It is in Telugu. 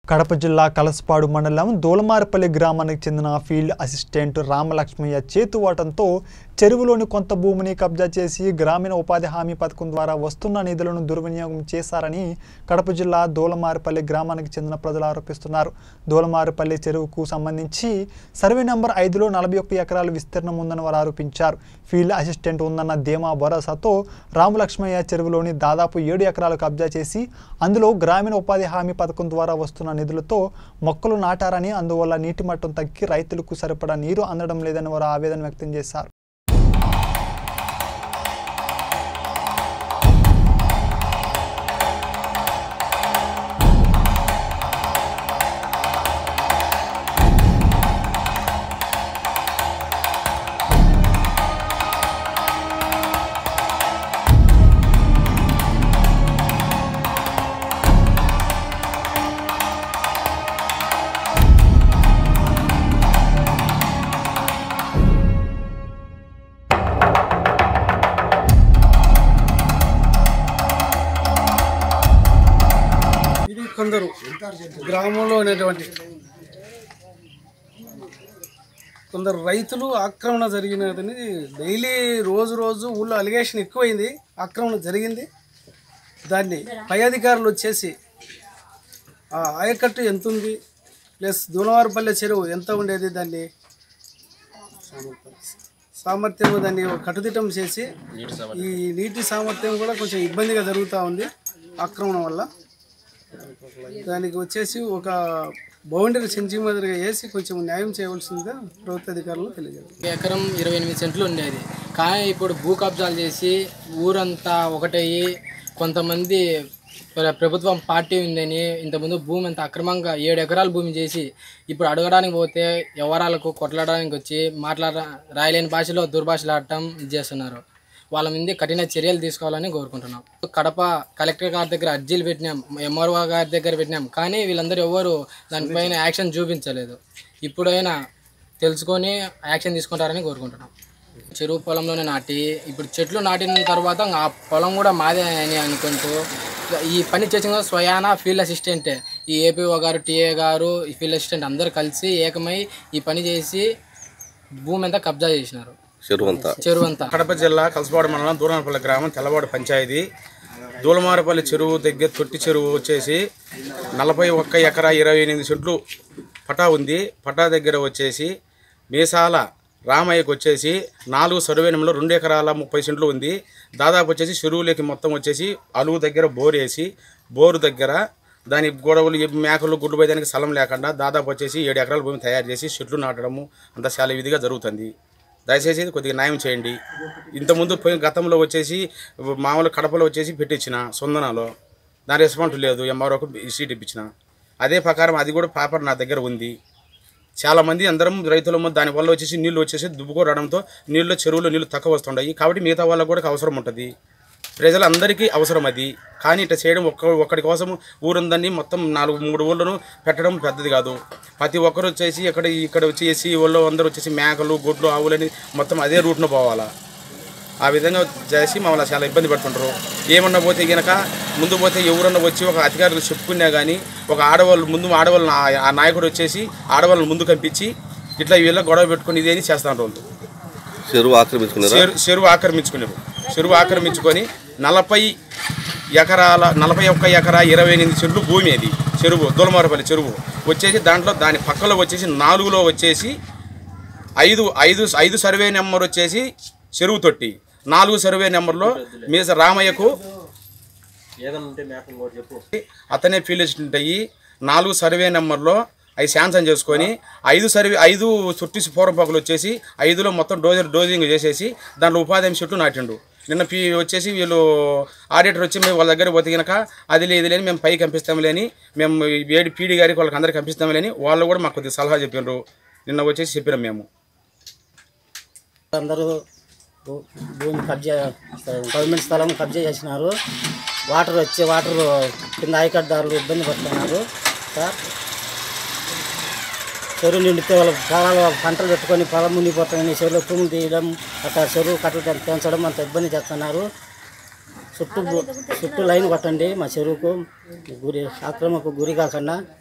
కడప జిల్లా కలసపాడు మండలం దోలమారపల్లి గ్రామానికి చెందిన ఫీల్డ్ అసిస్టెంట్ రామలక్ష్మయ్య చేతువాటంతో చెరువులోని కొంత భూమిని కబ్జా చేసి గ్రామీణ ఉపాధి హామీ పథకం ద్వారా వస్తున్న నిధులను దుర్వినియోగం చేశారని కడప జిల్లా దోలమారపల్లి గ్రామానికి చెందిన ప్రజలు ఆరోపిస్తున్నారు దోలమారపల్లి చెరువుకు సంబంధించి సర్వే నంబర్ ఐదులో నలభై ఒక్క ఎకరాల విస్తీర్ణం ఉందని వారు ఆరోపించారు ఫీల్డ్ అసిస్టెంట్ ఉందన్న ధీమా భరోసాతో రామలక్ష్మయ్య చెరువులోని దాదాపు ఏడు ఎకరాలు కబ్జా చేసి అందులో గ్రామీణ ఉపాధి హామీ పథకం ద్వారా వస్తున్న నిధులతో మొక్కలు నాటారని అందువల్ల నీటి మట్టం తగ్గి రైతులకు సరిపడా నీరు అందడం లేదని వారు ఆవేదన వ్యక్తం చేశారు ఇది కొందరు గ్రామంలో ఉన్నటువంటి కొందరు రైతులు ఆక్రమణ జరిగినదని డైలీ రోజు రోజు ఊళ్ళో అలిగేషన్ ఎక్కువైంది ఆక్రమణ జరిగింది దాన్ని పై అధికారులు వచ్చేసి ఆ ఆయకట్టు ఎంత ఉంది ప్లస్ దూనవారిపల్లె చెరువు ఎంత ఉండేది దాన్ని సామర్థ్యం దాన్ని కట్టుదిట్టం చేసి ఈ నీటి సామర్థ్యం కూడా కొంచెం ఇబ్బందిగా జరుగుతూ ఉంది ఆక్రమణ వల్ల దానికి వచ్చేసి ఒక బౌండరీ సెంచి మాదిరిగా వేసి కొంచెం న్యాయం చేయవలసిందిగా ప్రభుత్వ అధికారులు తెలియజేస్తారు ఎకరం ఇరవై ఎనిమిది సెంట్లు ఉండేది కానీ ఇప్పుడు భూ కబ్జాలు చేసి ఊరంతా ఒకటయ్యి కొంతమంది ప్ర- ప్రభుత్వం పార్టీ ఉందని ఇంతకుముందు భూమి అంత అక్రమంగా ఏడు ఎకరాల భూమి చేసి ఇప్పుడు అడగడానికి పోతే ఎవరాలకు కొట్లాడడానికి వచ్చి మాట్లాడ రాయలేని భాషలో దుర్భాషలాడటం ఇది చేస్తున్నారు వాళ్ళ మీద కఠిన చర్యలు తీసుకోవాలని కోరుకుంటున్నాం కడప కలెక్టర్ గారి దగ్గర అర్జీలు పెట్టినాం ఎంఆర్ఓ గారి దగ్గర పెట్టినాం కానీ వీళ్ళందరూ ఎవరు దానిపైన యాక్షన్ చూపించలేదు ఇప్పుడైనా తెలుసుకొని యాక్షన్ తీసుకుంటారని కోరుకుంటున్నాం చెరువు పొలంలోనే నాటి ఇప్పుడు చెట్లు నాటిన తర్వాత ఆ పొలం కూడా మాదే అని అనుకుంటూ ఈ పని చేసిన స్వయాన ఫీల్డ్ అసిస్టెంటే ఈ ఏపీఓ గారు టీఏ గారు ఈ ఫీల్డ్ అసిస్టెంట్ అందరూ కలిసి ఏకమై ఈ పని చేసి భూమి అంతా కబ్జా చేసినారు చెరువు అంతా చెరువు అంతా కడప జిల్లా కలసపాడు మండలం దూరనపల్లి గ్రామం తెల్లవాడు పంచాయతీ దూలమారపల్లి చెరువు దగ్గర తొట్టి చెరువు వచ్చేసి నలభై ఒక్క ఎకరా ఇరవై ఎనిమిది సెంట్లు పటా ఉంది పటా దగ్గర వచ్చేసి మీసాల రామయ్యకు వచ్చేసి నాలుగు సర్వే నెంబర్లో రెండు ఎకరాల ముప్పై సెంట్లు ఉంది దాదాపు వచ్చేసి చెరువులోకి మొత్తం వచ్చేసి అలువు దగ్గర బోర్ వేసి బోరు దగ్గర దాని గొడవలు ఈ మేకలు గుడ్లు పోయేదానికి స్థలం లేకుండా దాదాపు వచ్చేసి ఏడు ఎకరాల భూమి తయారు చేసి చెట్లు నాటడము అంత చాలా విధిగా జరుగుతుంది దయచేసి ఇది కొద్దిగా న్యాయం చేయండి ఇంతకుముందు పోయిన గతంలో వచ్చేసి మామూలు కడపలో వచ్చేసి పెట్టించిన సొందనాలో దాని రెస్పాన్స్ లేదు ఎంఆర్ఓకు సీట్ ఇప్పించిన అదే ప్రకారం అది కూడా పేపర్ నా దగ్గర ఉంది చాలా మంది అందరం రైతులము దానివల్ల వచ్చేసి నీళ్ళు వచ్చేసి దుబ్బుకోవడంతో నీళ్ళు చెరువులో నీళ్ళు తక్కువ వస్తుంటాయి కాబట్టి మిగతా వాళ్ళకు కూడా అవసరం ఉంటుంది ప్రజలందరికీ అవసరం అది కానీ ఇట్లా చేయడం ఒక్క ఒక్కడి కోసం ఊరందరినీ మొత్తం నాలుగు మూడు ఊళ్ళను పెట్టడం పెద్దది కాదు ప్రతి ఒక్కరు వచ్చేసి ఇక్కడ ఇక్కడ వచ్చేసి ఊళ్ళో అందరూ వచ్చేసి మేకలు గొడ్లు ఆవులని మొత్తం అదే రూట్ను పోవాలా ఆ విధంగా చేసి మమ్మల్ని చాలా ఇబ్బంది పడుతుంటారు ఏమన్నా పోతే గనక ముందు పోతే ఎవరన్నా వచ్చి ఒక అధికారులు చెప్పుకున్నా కానీ ఒక ఆడవాళ్ళు ముందు ఆడవాళ్ళు ఆ నాయకుడు వచ్చేసి ఆడవాళ్ళని ముందు కంపించి ఇట్లా వీళ్ళ గొడవ పెట్టుకుని ఇదేని చేస్తాను వాళ్ళు చెరువు ఆక్రమించుకున్నారా చెరు- చెరువు ఆక్రమించుకున్నారు చెరువు ఆక్రమించుకొని నలభై ఎకరాల నలభై ఒక్క ఎకరా ఇరవై ఎనిమిది చెట్లు భూమి అది చెరువు దూలమారపల్లి చెరువు వచ్చేసి దాంట్లో దాని పక్కలో వచ్చేసి నాలుగులో వచ్చేసి ఐదు ఐదు ఐదు సర్వే నెంబర్ వచ్చేసి చెరువు తొట్టి నాలుగు సర్వే నెంబర్లో మీస రామయ్యకు అతనే ఫీల్డ్ అసిస్టెంట్ అయ్యి నాలుగు సర్వే నెంబర్లో అవి శాంక్షన్ చేసుకొని ఐదు సర్వే ఐదు చుట్టి పూర్వపకులు వచ్చేసి ఐదులో మొత్తం డోజర్ డోజింగ్ చేసేసి దాంట్లో ఉపాధి హామీ చెట్టు నాటిండు నిన్న పీ వచ్చేసి వీళ్ళు ఆడిటర్ వచ్చి మేము వాళ్ళ దగ్గర పోతే కనుక అది లేదు లేని మేము పైకి పంపిస్తాంలే అని మేము ఏడు పీడీ గారికి వాళ్ళకి అందరికి పంపిస్తాంలే అని వాళ్ళు కూడా మాకు కొద్దిగా సలహా చెప్పినారు నిన్న వచ్చేసి చెప్పినాం మేము అందరూ భూ- భూమి కబ్జా గవర్నమెంట్ స్థలం కబ్జా చేసినారు వాటర్ వచ్చే వాటర్ కింద ఆయకట్టుదారులు ఇబ్బంది పడుతున్నారు సార్ చెరువు నిండితే వాళ్ళ పొలాలు పంటలు పెట్టుకొని పొలం మునిగిపోతాయని చెరువులో భూములు తీయడం అట్లా చెరువు కట్టలు పెంచడం అంత ఇబ్బంది చేస్తున్నారు చుట్టూ గు- చుట్టూ లైన్ కొట్టండి మా చెరువుకు గురి ఆక్రమణకు గురి కాకుండా